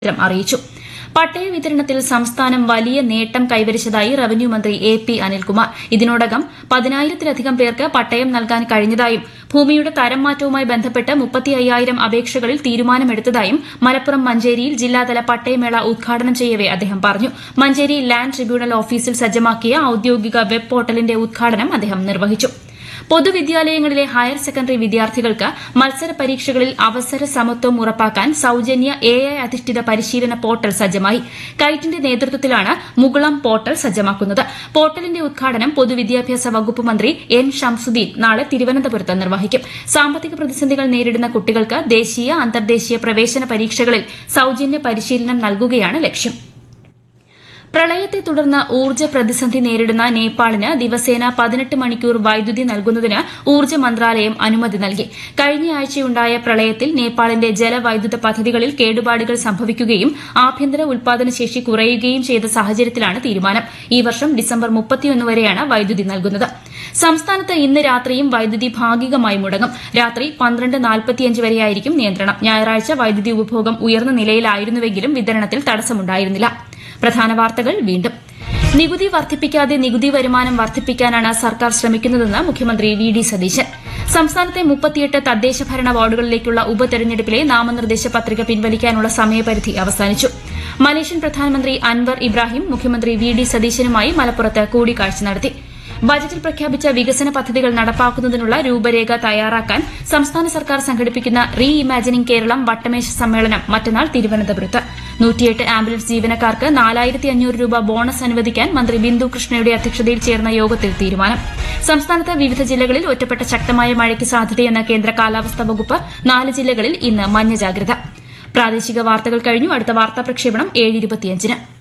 കേന്ദ്രം അറിയിച്ചു പട്ടയ വിതരണത്തിൽ സംസ്ഥാനം വലിയ നേട്ടം കൈവരിച്ചതായി റവന്യൂ മന്ത്രി എ പി അനിൽകുമാർ ഇതിനോടകം പതിനായിരത്തിലധികം പേർക്ക് പട്ടയം നൽകാൻ കഴിഞ്ഞതായും ഭൂമിയുടെ തരം മാറ്റവുമായി ബന്ധപ്പെട്ട് മുപ്പത്തി അയ്യായിരം അപേക്ഷകളിൽ തീരുമാനമെടുത്തതായും മലപ്പുറം മഞ്ചേരിയിൽ ജില്ലാതല പട്ടയമേള ഉദ്ഘാടനം ചെയ്യവെ അദ്ദേഹം പറഞ്ഞു മഞ്ചേരി ലാൻഡ് ട്രിബ്യൂണൽ ഓഫീസിൽ സജ്ജമാക്കിയ ഔദ്യോഗിക വെബ് പോർട്ടലിന്റെ ഉദ്ഘാടനം അദ്ദേഹം നിർവഹിച്ചു പൊതുവിദ്യാലയങ്ങളിലെ ഹയർ സെക്കൻഡറി വിദ്യാർത്ഥികൾക്ക് മത്സര പരീക്ഷകളിൽ അവസര സമത്വം ഉറപ്പാക്കാൻ സൌജന്യ എ ഐ അധിഷ്ഠിത പരിശീലന പോർട്ടൽ സജ്ജമായി കൈറ്റിന്റെ നേതൃത്വത്തിലാണ് മുകുളം പോർട്ടൽ സജ്ജമാക്കുന്നത് പോർട്ടലിന്റെ ഉദ്ഘാടനം പൊതുവിദ്യാഭ്യാസ വകുപ്പ് മന്ത്രി എൻ ഷംസുദ്ദീൻ നാളെ തിരുവനന്തപുരത്ത് നിർവഹിക്കും സാമ്പത്തിക പ്രതിസന്ധികൾ നേരിടുന്ന കുട്ടികൾക്ക് ദേശീയ അന്തർദേശീയ പ്രവേശന പരീക്ഷകളിൽ സൌജന്യ പരിശീലനം നൽകുകയാണ് ലക്ഷ്യം പ്രളയത്തെ തുടർന്ന് ഊർജ്ജ പ്രതിസന്ധി നേരിടുന്ന നേപ്പാളിന് ദിവസേന പതിനെട്ട് മണിക്കൂർ വൈദ്യുതി നൽകുന്നതിന് ഊർജ്ജ മന്ത്രാലയം അനുമതി നൽകി കഴിഞ്ഞയാഴ്ചയുണ്ടായ പ്രളയത്തിൽ നേപ്പാളിന്റെ ജലവൈദ്യുത പദ്ധതികളിൽ കേടുപാടുകൾ സംഭവിക്കുകയും ആഭ്യന്തര ഉൽപാദനശേഷി കുറയുകയും ചെയ്ത സാഹചര്യത്തിലാണ് തീരുമാനം ഈ വർഷം ഡിസംബർ മുപ്പത്തിയൊന്ന് വരെയാണ് വൈദ്യുതി നൽകുന്നത് സംസ്ഥാനത്ത് ഇന്ന് രാത്രിയും വൈദ്യുതി ഭാഗികമായി മുടങ്ങും രാത്രി പന്ത്രണ്ട് നാൽപ്പത്തിയഞ്ച് വരെയായിരിക്കും നിയന്ത്രണം ഞായറാഴ്ച വൈദ്യുതി ഉപഭോഗം ഉയർന്ന നിലയിലായിരുന്നുവെങ്കിലും വിതരണത്തിൽ തടസ്സമുണ്ടായിരുന്നില്ല പ്രധാന വാർത്തകൾ വീണ്ടും നികുതി വർദ്ധിപ്പിക്കാതെ നികുതി വരുമാനം വർദ്ധിപ്പിക്കാനാണ് സർക്കാർ ശ്രമിക്കുന്നതെന്ന് മുഖ്യമന്ത്രി വി ഡി സതീശൻ സംസ്ഥാനത്തെ മുപ്പത്തിയെട്ട് തദ്ദേശ ഭരണ വാർഡുകളിലേക്കുള്ള ഉപതെരഞ്ഞെടുപ്പിലെ നാമനിർദ്ദേശ പത്രിക പിൻവലിക്കാനുള്ള സമയപരിധി അവസാനിച്ചു മലേഷ്യൻ പ്രധാനമന്ത്രി അൻവർ ഇബ്രാഹിം മുഖ്യമന്ത്രി വി ഡി സതീശനുമായി മലപ്പുറത്ത് കൂടിക്കാഴ്ച നടത്തി ബജറ്റിൽ പ്രഖ്യാപിച്ച വികസന പദ്ധതികൾ നടപ്പാക്കുന്നതിനുള്ള രൂപരേഖ തയ്യാറാക്കാൻ സംസ്ഥാന സർക്കാർ സംഘടിപ്പിക്കുന്ന റീ ഇമാജിനിംഗ് കേരളം വട്ടമേശ സമ്മേളനം മറ്റന്നാൾ തിരുവനന്തപുരത്ത് നൂറ്റിയെട്ട് ആംബുലൻസ് ജീവനക്കാർക്ക് നാലായിരത്തി അഞ്ഞൂറ് രൂപ ബോണസ് അനുവദിക്കാൻ മന്ത്രി ബിന്ദു കൃഷ്ണയുടെ അധ്യക്ഷതയിൽ ചേർന്ന യോഗത്തിൽ തീരുമാനം സംസ്ഥാനത്ത് വിവിധ ജില്ലകളിൽ ഒറ്റപ്പെട്ട ശക്തമായ മഴയ്ക്ക് സാധ്യതയെന്ന കേന്ദ്ര കാലാവസ്ഥാ വകുപ്പ് നാല് ജില്ലകളിൽ ഇന്ന് മഞ്ഞ ജാഗ്രത പ്രാദേശിക വാർത്തകൾ കഴിഞ്ഞു അടുത്ത വാർത്താ പ്രക്ഷേപണം ഏഴ് ഇരുപത്തിയഞ്ചിന്